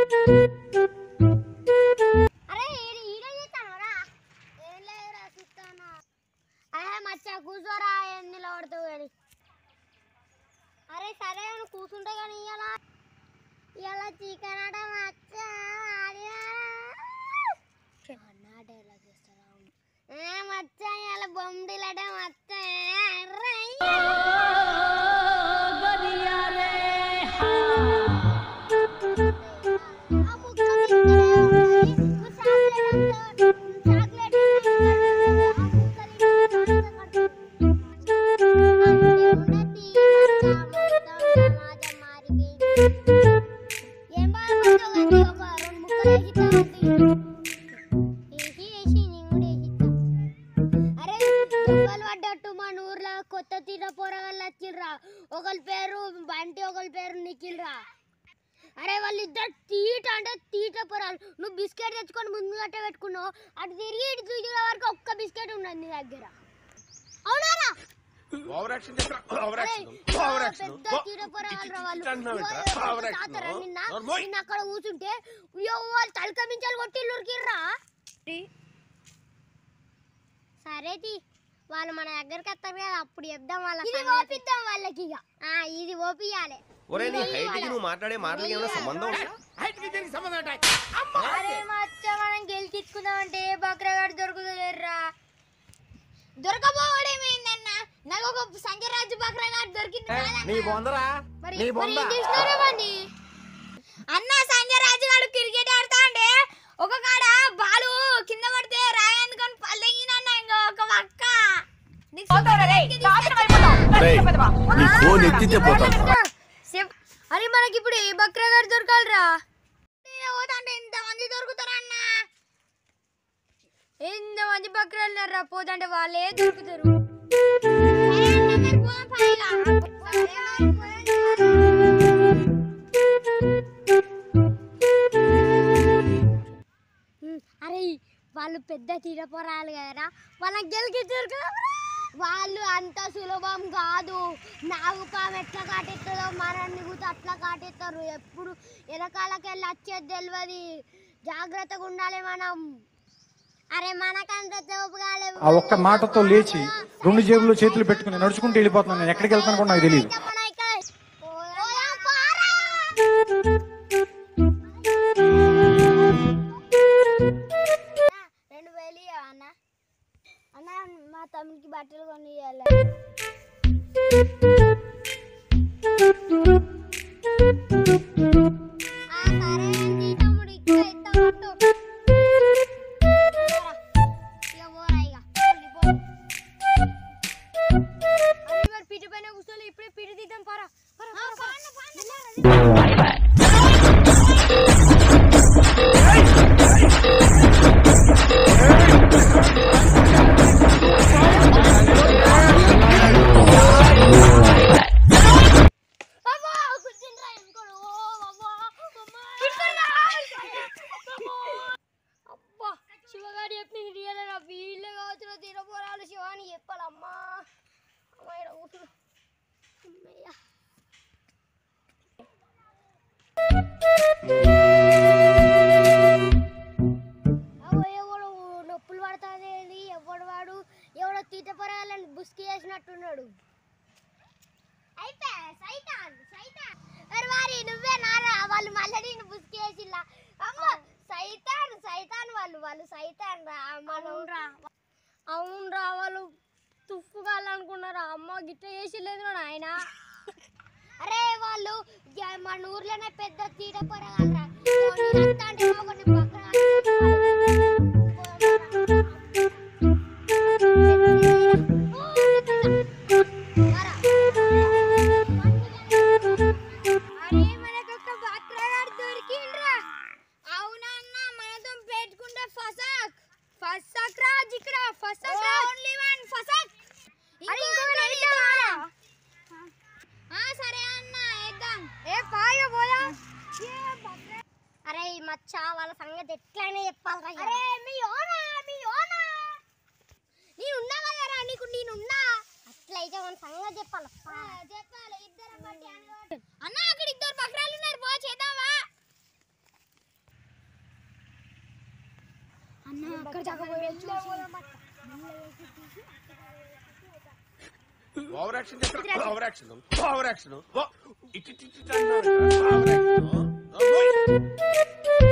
అరే ఈడ ఈడ చూస్తానురా ఏం లేదురా చూస్తాను అరే మచ్చా కూర్చోరా ఏం నిలబడతావు కానీ అరే సరే నువ్వు కూర్చుంటే కానీ ఇలా ఇలా చికెన్ ఆట మచ్చా డైలాగ్ చేస్తారా ఏ మచ్చా ఇలా బొమ్మిడిలట మచ్చా ఏం బాగుంటుందండి ఒక రెండు ముక్కలు వేసి వేసి నేను కూడా వేసిస్తా అరే దొంగలు పడ్డట్టు మన ఊర్లో కొత్త తీర పోరగాళ్ళు వచ్చిర్రా ఒకరి పేరు బంటి ఒకరి పేరు నిఖిల్ రా అరే వాళ్ళిద్దరు తీట అంటే తీట పొరాలు నువ్వు బిస్కెట్ తెచ్చుకొని ముందు గట్ట పెట్టుకున్నావు అటు తిరిగి ఇటు చూసిన వరకు ఒక్క బిస్కెట్ ఉండదు నీ దగ్గర అవునారా ఓవర్ యాక్షన్ ఓవర్ అరే, యాక్షన్ ఓవర్ యాక్షన్ పెద్ద తీర పొరగాలు రా వాళ్ళు. అంటున్నావేంట్రా? ఇవాళ ఓవర్ యాక్షన్ తాతరా నిన్న నోర్మోయ్. నిన్న అక్కడ కూర్చుంటే అయ్యో వాళ్ళు తలక మించాలు కొట్టి ఉరికిర్రా సరే తీ వాళ్ళు మన దగ్గరికి వస్తారు కదా అప్పుడు చెప్దాం వాళ్ళ ఇది ఓపిద్దాం వాళ్ళకి ఇక ఆ, ఇది ఓపియాలి ఒరే నీ హైట్ కి నువ్వు మాట్లాడే మాటలకి ఏమైనా సంబంధం ఉందా హైట్ కి దీనికి సంబంధం ఉంటాయి అరే మచ్చ మనం గెలిచించుకుందామంటే బక్రగాడు దొరుకుతలేర్రా దొరకపోవడమేందన్న నాకు ఒక సంజయ్ రాజు బక్రగాడు దొరికింది కాదన్న. నీ బొందరా మరి నీ మరి బొంద ఏం చేసినారా వాణ్ణి? అన్న సంజయ్ రాజు గారు క్రికెట్ ఆడుతా అంటే ఒక కాడ బాలు కింద పడితే రాయందుకని పల్లెగినన్న ఇంకా ఒక పక్క నీకు రేయ్, నీ ఫోన్ ఎత్తితే పోతాను చెప్. అరే మనకి ఇప్పుడు ఏ బక్రా గారు దొరకాలరా పోతాంటే ఎంత మంది దొరుకుతారన్న ఎంత మంది బక్రాలు ఉన్నారా పోతాంటే వాళ్ళే దొరుకుతారు అరే వాళ్ళు పెద్ద తీరపోరాలు కదరా వాళ్ళకి గెలికిచ్చారు కదా వాళ్ళు అంత సులభం కాదు నాగుపాము ఎట్లా కాటెత్తుందో మనల్ని కూడా అట్లా కాటెత్తారు ఎప్పుడు వెనకాలకి వెళ్ళి వచ్చేది తెలియదు జాగ్రత్తగా ఉండాలి మనం అరే మనకంత తోపు కాలేవు ఆ ఒక్క మాటతో లేచి రెండు జేబుల్లో చేతులు పెట్టుకుని నడుచుకుంటూ వెళ్ళిపోతున్నాను నేను ఎక్కడికి వెళ్తాను కూడా నాకు తెలియదు మన ఇక్కడ పోదాం పారా. రెండు వేలు ఇయ్యవా అన్న అన్న మా తమ్ముడికి బట్టలు కొని ఇవ్వాలి పిటి పైన కూర్చోలే ఇప్పుడే పిటి తీద్దాం పరా అబ్బా కూర్చుండ్రా ఇంకోడు ఓ అబ్బా అబ్బా శివగాడు చెప్పింది రియల్ రా వీళ్ళే కావచ్చు తినపోరాలు శివాని చెప్పాలమ్మా అమ్మాయి కూర్చున్నా అమ్మయ్య అవ్వ ఎవడు నొప్పులు పడుతుంది ఎవడు వాడు ఎవడో తీట పొరగాలని బుస్కి చేసినట్టున్నాడు అయిపోయా సైతాన్ సైతాన్ అరే వారి నువ్వే నారా వాళ్ళు మళ్ళీ నేను బుస్కి చేసిల్లా అమ్మ సైతాన్ సైతాన్ వాళ్ళు వాళ్ళు సైతాన్ రా అవునరా అవునరా వాళ్ళు తుప్పుకోవాలనుకున్నారా అమ్మ గిట్ట చేసిలేదు ఆయన అరే వాళ్ళు జ- మన ఊర్లోనే పెద్ద తీట పొరగలరా అంటే ఒకటి అరే మనకొక బక్రగాడు దొరికిండ్రా అవునన్నా మనతో పెట్టుకుంటే ఫసాక్ ఫసాక్ రాజ్ ఇక్కడ ఫసాక్ ఓన్లీ వన్ ఫసాక్ ఆ సరే అన్న వేద్దాం ఏ పాయ పోయా అరే ఈ మచ్చ వాళ్ళ సంగతి ఎట్లయినా చెప్పాలరా అరే మీ ఓనా మీ ఓనా నేనున్నా కదరా నీకు నేనున్నా అట్లయితే మన సంగతి చెప్పాలి చెప్పాలి ఇద్దరం బట్టి అన్న అక్కడ ఇద్దరు బక్రాలు ఉన్నారు పో చేద్దామా అక్కడ దాకా పోయి చూసి ఓవర్ యాక్షన్ చేస్తా ఓవర్ యాక్షన్ ఓవర్ యాక్షన్ ఇటు ఇటు ఇటు అన్నావు. ఓవర్ యాక్షన్ ఓయ్.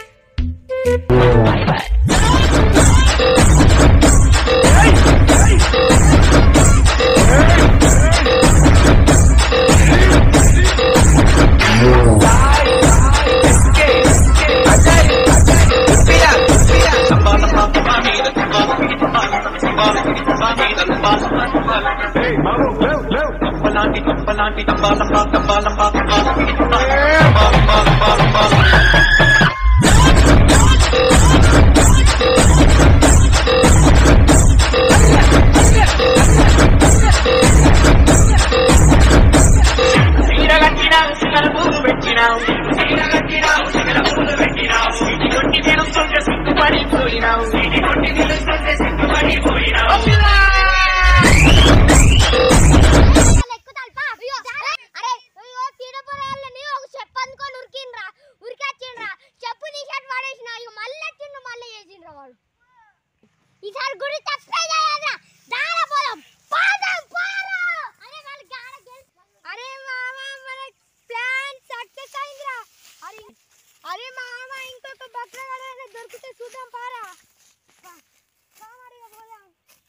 ఎక్కుతాల్పా అయ్యో అరే అయ్యో తీడపరాలని ఒక చెప్పు అందుకొని ఉరికిండ్రా ఉరికొచ్చిండ్రా చెప్పు నీ షర్ట్ పడేసిన ఇక మళ్ళీ వచ్చిండ్రు మళ్ళీ చేసిండ్రా వాడు ఈసారి గుడి తప్పే చేయదురా దాడ పోదాం పాదం పారా అరే వాళ్ళు గాడ అరే మామ మన ప్లాన్ సక్సెస్ అయిందిరా అరే అరే మామ ఇంకొక బక్రగాడ దొరికితే చూద్దాం పారా పా, పా మరి ఇక పోదాం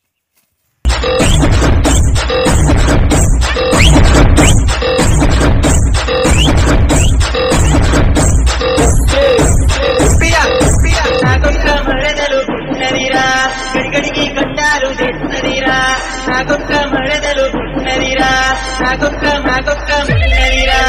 గడిగడికి గంటాలు తెస్తున్నదిరా నాకొక్క మరదలు పుట్టినదిరా నాకొక్క నాకొక్క పుట్టినదిరా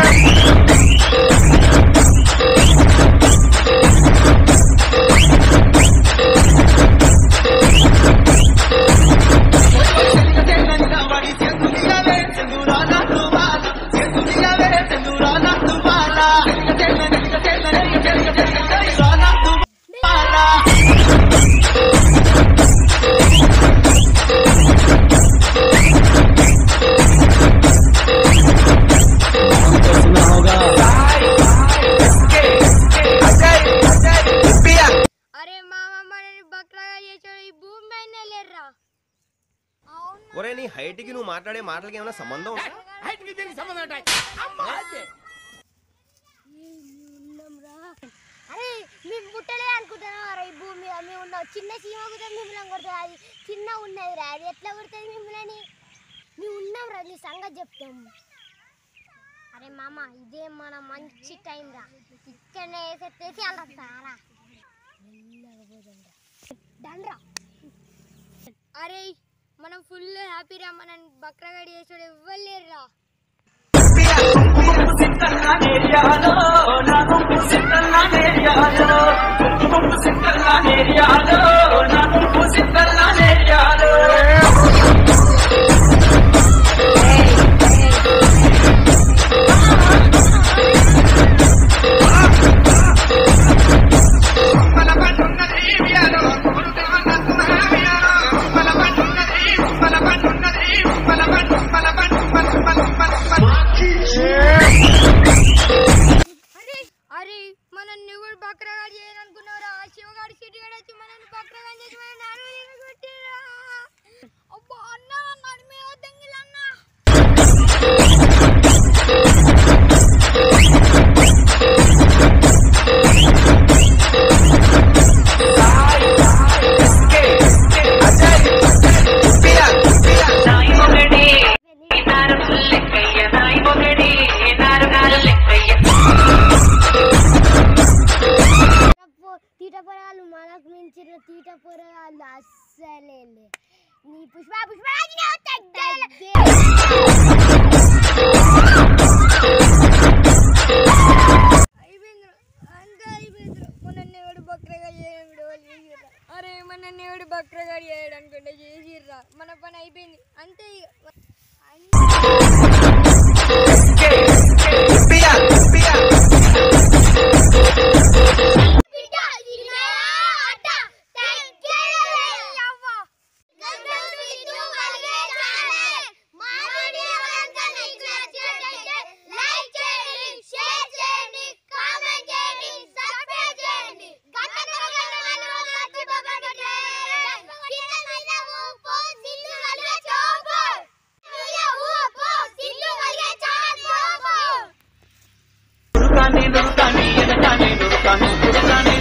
అరే మామ మనని బక్రగా చేసాడు ఈ భూమి పైన లేర్రా అవును ఒరే నీ హైట్ కి నువ్వు మాట్లాడే మాటలకి ఏమైనా సంబంధం ఉందా హైట్ కి దీనికి సంబంధం ఉంటాయి అమ్మా అదే. అరే మేము పుట్టలే అనుకుంటున్నాం రా ఈ భూమి మీద మేము ఉన్నాం చిన్న చీమ కూడా మిమ్మల్ని కొడుతుంది అది చిన్న ఉన్నది రా అది ఎట్లా కొడుతుంది మిమ్మల్ని మేము ఉన్నాం రా నీ సంగతి చెప్తాం అరే మామ ఇదే మన మంచి టైం రా ఇక్కడనే వేసేసి అలా సారా దండ్రా అరే మనం ఫుల్ హ్యాపీ రా మనం బక్రగాడి చేసాడు ఎవ్వరు రా అరే అరే మనల్ని కూడా బక్రగా చేయాలనుకున్నారా ఆ శివగాడి సిటీ గడ వచ్చి మనల్ని బక్రగా చేసి మన నాలుగు కొట్టిరా అబ్బా అన్న నన్ను మీద దెంగిలన్న తీట పొరగాళ్ళు మనకు మించిన తీట పొరగాళ్ళు అస్సలే లే. నీ పుష్ప పుష్ప రాజునే వస్తాయి. అయిపోయింది అంతా అయిపోయింది మొన్న ఎవడు బక్రగా చేయడు అరే మన ఎవడు బక్రగా చేయడు అనుకుంటే చేసిర్రా మన పని అయిపోయింది అంతే ఇక. చేయండి కురుకాను కురుకాను